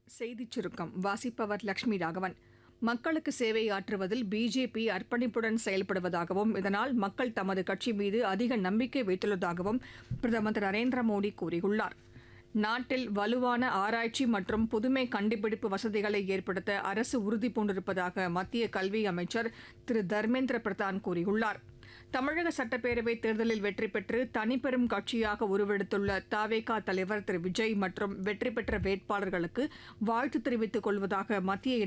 செய்திச் சுருக்கம் வாசிப்பவர் லட்சுமி ராகவன் மக்களுக்கு சேவை ஆற்றுவதில் பிஜேபி அர்ப்பணிப்புடன் செயல்படுவதாகவும் இதனால் மக்கள் தமது கட்சி மீது அதிக நம்பிக்கை வைத்துள்ளதாகவும் பிரதமர் திரு நரேந்திர மோடி கூறியுள்ளார் நாட்டில் வலுவான ஆராய்ச்சி மற்றும் புதுமை கண்டுபிடிப்பு வசதிகளை ஏற்படுத்த அரசு உறுதி பூண்டிருப்பதாக மத்திய கல்வி அமைச்சர் திரு தர்மேந்திர பிரதான் கூறியுள்ளார் தமிழக சட்டப்பேரவைத் தேர்தலில் வெற்றி பெற்று தனிப்பெரும் கட்சியாக உருவெடுத்துள்ள தாவேகா தலைவர் திரு விஜய் மற்றும் வெற்றி பெற்ற வேட்பாளர்களுக்கு வாழ்த்து தெரிவித்துக் கொள்வதாக மத்திய